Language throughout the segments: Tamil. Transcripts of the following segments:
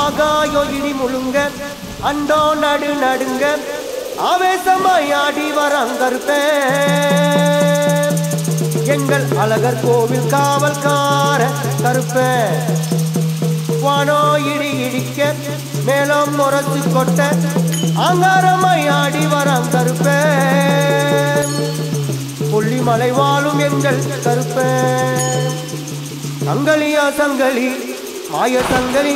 ஆகாயோ இடி முழுங்க அண்டோ நடு நடுங்க ஆவேசமாய் ஆடி வரங்கருப்பே எங்கள் அழகர் கோவில் காவல்கார கருப்பே வானோ இடி இடிக்க மேலும் முரசு கொட்ட அங்காரமாய் ஆடி வரம் கருப்பே புள்ளிமலை வாழும் எங்கள் கருப்பே சங்கலியா சங்கலி மாய சங்கலி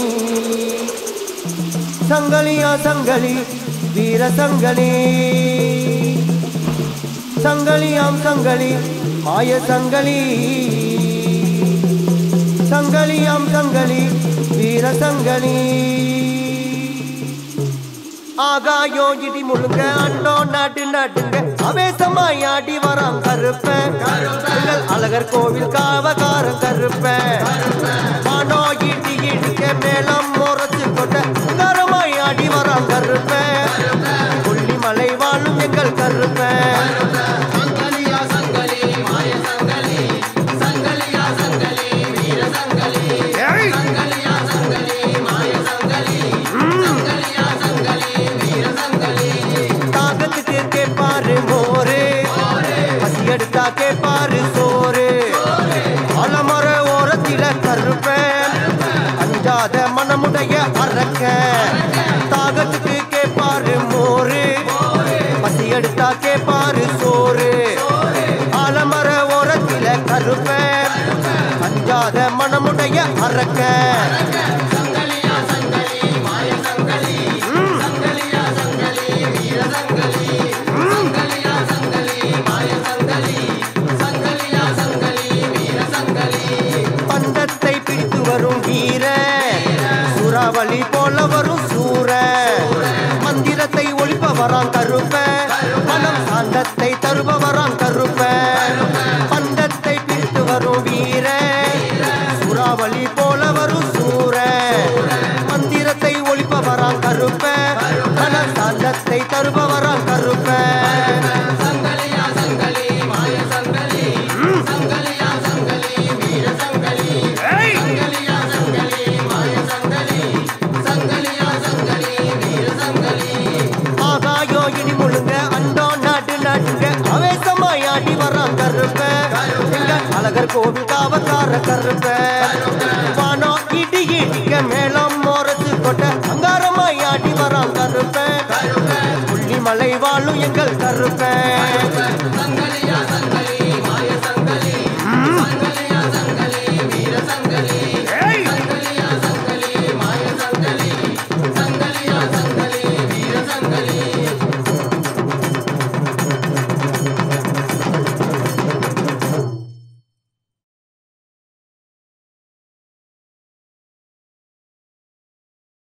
சங்கலியா சங்கலி வீர சங்கலி சங்கலியாம் சங்கலி மாய சங்கலி சங்கலியாம் சங்கலி வீர சங்கலி ஆகாயோ இடி முழுங்க அண்டோ நாட்டு நாட்டுங்க அவேசமாய் ஆடி வராம் கருப்ப எங்கள் அழகர் கோவில் காவகார கருப்ப மானோ இடி இடிக்க மேலம் முரசு கொண்ட கரமாய் ஆடி வராம் கருப்ப கொல்லிமலை வாழும் எங்கள் கருப்ப சங்கலியா சங்கலி மாய சங்கலி சங்கலியா சங்கலி வீர சங்கலி சங்கலியா சங்கலி மாய சங்கலி சங்கலியா சங்கலி வீர சங்கலி தாகத்துக்கு கேப்பாரு மோரு பசி எடுத்தா கேப்பாரு சோறு அலமர ஓரத்தில கருப்பேன் அஞ்சாத மனமுடைய அரக்க தாகத்துக்கு கேப்பாரு மோரு பசி எடுத்தா கேப்பாரு சோறு ஆலமர ஓரத்தில கருப்பேன் அஞ்சாத மனமுடைய அரக்க சங்கலியா சங்கலி மாய சங்கலி சங்கலியா சங்கலி வீர சங்கலி சங்கலியா சங்கலி மாய சங்கலி சங்கலியா சங்கலி வீர சங்கலி பந்தத்தை பிடித்து வரும் வீர சூறாவளி போல வரும் சூர மந்திரத்தை ஒழிப்ப வரான் கருப்ப மனம் சாந்தத்தை தருப வரான் கருப்ப பந்தத்தை பிடித்து வரும் வீர சூறாவளி போல வரும் சூர மந்திரத்தை ஒழிப்ப வரான் கருப்ப மனம் சாந்தத்தை தருப வரான் கருப்ப சங்கலியா சங்கலி மாய சங்கலி சங்கலியா சங்கலி வீர சங்கலி சங்கலியா சங்கலி மாய சங்கலி சங்கலியா சங்கலி வீர சங்கலி ஆகாயோ இடி முழுங்க அண்டோ நாட்டு நாட்டுங்க அவேசமாய் ஆடி வரான் கருப்ப எங்க அழகர் கோவில் காவக்கார கருப்ப வானோ இடி இடிக்க மேலம் மோரத்து கொட்ட அங்காரமாய் ஆடி வரான் கருப்ப புள்ளிமலை வாழும் எங்கள் கருப்ப சங்கலியா